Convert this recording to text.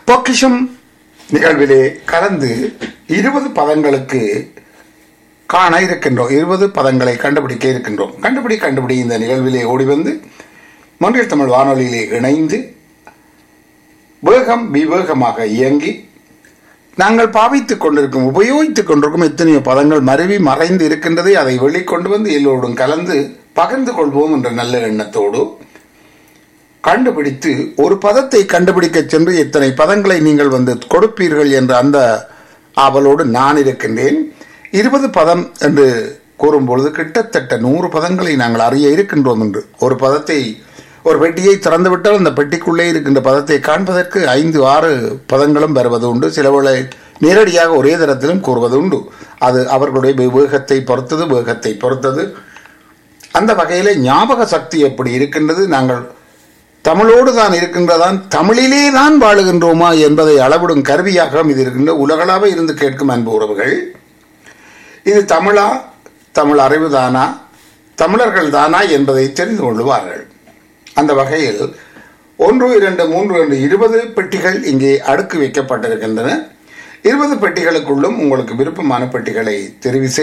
பொக்கிஷம் நிகழ்விலே கலந்து இருபது பதங்களுக்கு காண இருக்கின்றோம் இருபது பதங்களை கண்டுபிடிக்க இருக்கின்றோம் கண்டுபிடி கண்டுபிடி இந்த நிகழ்விலே ஓடி வந்து மொன்றில் தமிழ் வானொலியிலே இணைந்து வேகம் விவேகமாக இயங்கி நாங்கள் பாவித்துக் கொண்டிருக்கும் உபயோகித்துக் கொண்டிருக்கும் எத்தனையோ பதங்கள் மருவி மறைந்து இருக்கின்றதை அதை வெளிக்கொண்டு வந்து எல்லோரும் கலந்து பகிர்ந்து கொள்வோம் என்ற நல்ல எண்ணத்தோடு கண்டுபிடித்து ஒரு பதத்தை கண்டுபிடிக்க சென்று எத்தனை பதங்களை நீங்கள் வந்து கொடுப்பீர்கள் என்ற அந்த ஆவலோடு நான் இருக்கின்றேன் இருபது பதம் என்று கூறும்பொழுது கிட்டத்தட்ட நூறு பதங்களை நாங்கள் அறிய இருக்கின்றோம் என்று ஒரு பதத்தை ஒரு பெட்டியை திறந்துவிட்டால் அந்த பெட்டிக்குள்ளே இருக்கின்ற பதத்தை காண்பதற்கு ஐந்து ஆறு பதங்களும் வருவது உண்டு சிலவளை நேரடியாக ஒரே தரத்திலும் கூறுவது உண்டு அது அவர்களுடைய வேகத்தை பொறுத்தது வேகத்தை பொறுத்தது அந்த வகையில ஞாபக சக்தி எப்படி இருக்கின்றது நாங்கள் தமிழோடு தான் இருக்கின்றதான் தமிழிலே தான் வாழுகின்றோமா என்பதை அளவிடும் கருவியாக இது இருக்கின்ற உலகளாக இருந்து கேட்கும் அன்பு உறவுகள் இது தமிழா தமிழ் அறிவு தானா தமிழர்கள் தானா என்பதை தெரிந்து கொள்வார்கள் அந்த வகையில் ஒன்று இரண்டு மூன்று என்று இருபது பெட்டிகள் இங்கே அடுக்கு வைக்கப்பட்டிருக்கின்றன இருபது பெட்டிகளுக்குள்ளும் உங்களுக்கு விருப்பமான பெட்டிகளை தெரிவு